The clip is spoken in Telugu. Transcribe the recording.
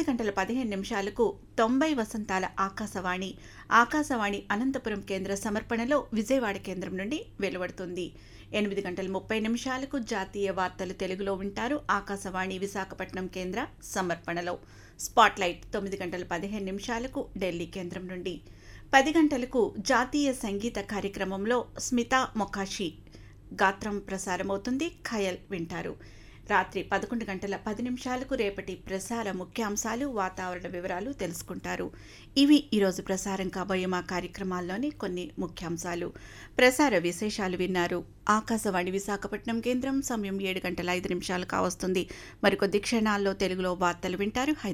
గంటల పదిహేను నిమిషాలకు తొంభై వసంతాల ఆకాశవాణి ఆకాశవాణి అనంతపురం కేంద్ర సమర్పణలో విజయవాడ కేంద్రం నుండి వెలువడుతుంది ఎనిమిది గంటల ముప్పై నిమిషాలకు జాతీయ వార్తలు తెలుగులో వింటారు ఆకాశవాణి విశాఖపట్నం కేంద్ర సమర్పణలో స్పాట్లైట్ తొమ్మిది గంటల పదిహేను నిమిషాలకు ఢిల్లీ కేంద్రం నుండి పది గంటలకు జాతీయ సంగీత కార్యక్రమంలో స్మిత మొకాషి గాత్రం ప్రసారమవుతుంది ఖయల్ వింటారు రాత్రి పదకొండు గంటల పది నిమిషాలకు రేపటి ప్రసార ముఖ్యాంశాలు వాతావరణ వివరాలు తెలుసుకుంటారు ఇవి ఈరోజు ప్రసారం కాబోయే మా కార్యక్రమాల్లోని కొన్ని ముఖ్యాంశాలు ప్రసార విశేషాలు విన్నారు ఆకాశవాణి విశాఖపట్నం కేంద్రం సమయం ఏడు గంటల ఐదు నిమిషాలు కావస్తుంది మరికొద్ది క్షణాల్లో తెలుగులో వార్తలు వింటారు